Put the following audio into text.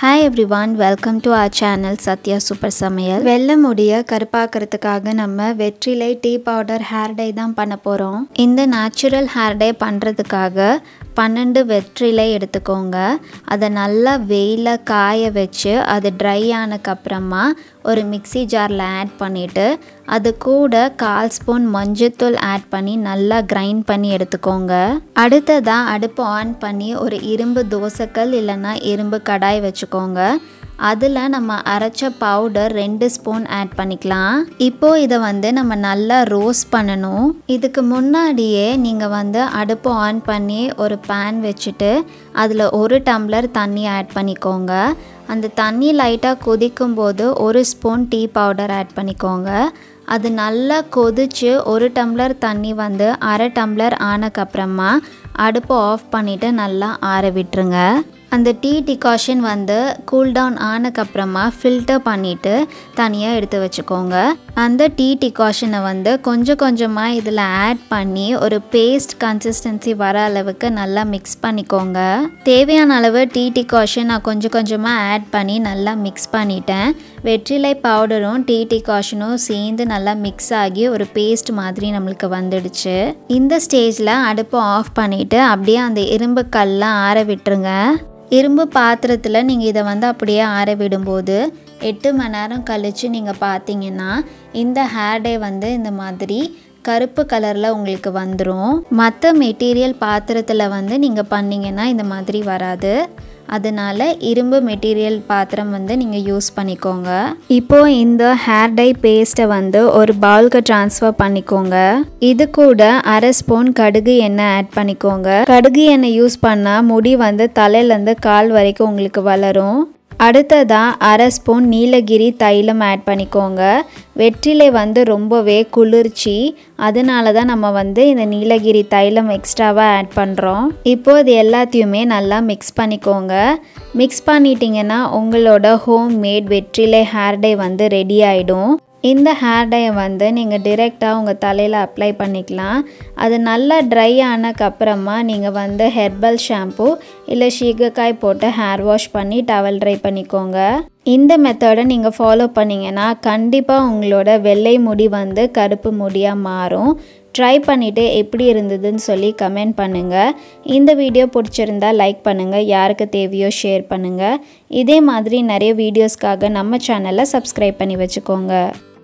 hi everyone welcome to our channel Sathya super சமையல் வெள்ளை முடிய கருப்பாக்கிறதுக்காக நம்ம வெற்றிலை டீ பவுடர் ஹேர் டை தான் பண்ண போகிறோம் இந்த நேச்சுரல் ஹேர் டை பண்ணுறதுக்காக பன்னெண்டு வெற்றிலை எடுத்துக்கோங்க அதை நல்லா வெயிலில் காய வச்சு அது ட்ரை ஆனதுக்கப்புறமா ஒரு மிக்ஸி ஜாரில் ஆட் பண்ணிவிட்டு அது கூட கால் ஸ்பூன் மஞ்சத்தூள் ஆட் பண்ணி நல்லா கிரைண்ட் பண்ணி எடுத்துக்கோங்க அடுத்ததாக அடுப்பு ஆன் பண்ணி ஒரு இரும்பு தோசைக்கல் இல்லைன்னா இரும்பு கடாய் வச்சுக்கோங்க அதில் நம்ம அரைச்ச பவுடர் ரெண்டு ஸ்பூன் ஆட் பண்ணிக்கலாம் இப்போ இதை வந்து நம்ம நல்லா ரோஸ்ட் பண்ணணும் இதுக்கு முன்னாடியே நீங்கள் வந்து அடுப்பு ஆன் பண்ணி ஒரு பேன் வச்சுட்டு அதில் ஒரு டம்ளர் தண்ணி ஆட் பண்ணிக்கோங்க அந்த தண்ணி லைட்டாக கொதிக்கும் போது ஒரு ஸ்பூன் டீ பவுடர் ஆட் பண்ணிக்கோங்க அது நல்லா கொதிச்சு ஒரு டம்ளர் தண்ணி வந்து அரை டம்ளர் ஆனக்கப்புறமா அடுப்பை ஆஃப் பண்ணிவிட்டு நல்லா ஆற விட்டுருங்க அந்த டீ டிகாஷன் வந்து கூல் டவுன் ஆனக்கப்புறமா ஃபில்டர் பண்ணிவிட்டு தனியாக எடுத்து வச்சுக்கோங்க அந்த டீ டிகாஷனை வந்து கொஞ்சம் கொஞ்சமாக இதில் ஆட் பண்ணி ஒரு பேஸ்ட் கன்சிஸ்டன்சி வர அளவுக்கு நல்லா மிக்ஸ் பண்ணிக்கோங்க தேவையான அளவு டீ டிகாஷன் நான் கொஞ்சம் கொஞ்சமாக ஆட் பண்ணி நல்லா மிக்ஸ் பண்ணிட்டேன் வெற்றிலை பவுடரும் டீ டிகாஷனும் சேர்ந்து நல்லா மிக்ஸ் ஆகி ஒரு பேஸ்ட் மாதிரி நம்மளுக்கு வந்துடுச்சு இந்த ஸ்டேஜில் அடுப்பை ஆஃப் பண்ணிவிட்டு அப்படியே அந்த இரும்பு கல்லாம் ஆற விட்டுருங்க இரும்பு பாத்திரத்தில் நீங்கள் இதை வந்து அப்படியே ஆற விடும்போது எட்டு மணி நேரம் கழித்து நீங்கள் பார்த்தீங்கன்னா இந்த ஹேர் டே வந்து இந்த மாதிரி கருப்பு கலரில் உங்களுக்கு வந்துடும் மற்ற மெட்டீரியல் பாத்திரத்தில் வந்து நீங்கள் பண்ணிங்கன்னா இந்த மாதிரி வராது அதனால் இரும்பு மெட்டீரியல் பாத்திரம் வந்து நீங்கள் யூஸ் பண்ணிக்கோங்க இப்போது இந்த ஹேர் டை பேஸ்ட்டை வந்து ஒரு பவுலுக்கு ட்ரான்ஸ்ஃபர் பண்ணிக்கோங்க இது கூட அரை ஸ்பூன் கடுகு எண்ணெய் ஆட் பண்ணிக்கோங்க கடுகு எண்ணெய் யூஸ் பண்ணால் முடி வந்து தலையிலேருந்து கால் வரைக்கும் உங்களுக்கு வளரும் அடுத்ததாக அரை ஸ்பூன் நீலகிரி தைலம் ஆட் பண்ணிக்கோங்க வெற்றிலை வந்து ரொம்பவே குளிர்ச்சி அதனால தான் நம்ம வந்து இந்த நீலகிரி தைலம் எக்ஸ்ட்ராவாக ஆட் பண்ணுறோம் இப்போது இது எல்லாத்தையுமே நல்லா மிக்ஸ் பண்ணிக்கோங்க மிக்ஸ் பண்ணிட்டீங்கன்னா உங்களோட ஹோம் மேட் வெற்றிலை ஹேர் டை வந்து ரெடி ஆகிடும் இந்த ஹேர் டையை வந்து நீங்கள் டிரெக்டாக உங்கள் தலையில் அப்ளை பண்ணிக்கலாம் அது நல்லா ட்ரை ஆனதுக்கப்புறமா நீங்கள் வந்து ஹெர்பல் ஷாம்பு இல்லை சீகக்காய் போட்டு ஹேர் வாஷ் பண்ணி டவல் ட்ரை பண்ணிக்கோங்க இந்த மெத்தடை நீங்கள் ஃபாலோ பண்ணிங்கன்னா கண்டிப்பாக உங்களோட வெள்ளை முடி வந்து கருப்பு முடியாக மாறும் ட்ரை பண்ணிவிட்டு எப்படி இருந்ததுன்னு சொல்லி கமெண்ட் பண்ணுங்கள் இந்த வீடியோ பிடிச்சிருந்தா லைக் பண்ணுங்கள் யாருக்கு தேவையோ ஷேர் பண்ணுங்கள் இதே மாதிரி நிறைய வீடியோஸ்க்காக நம்ம சேனலை சப்ஸ்கிரைப் பண்ணி வச்சுக்கோங்க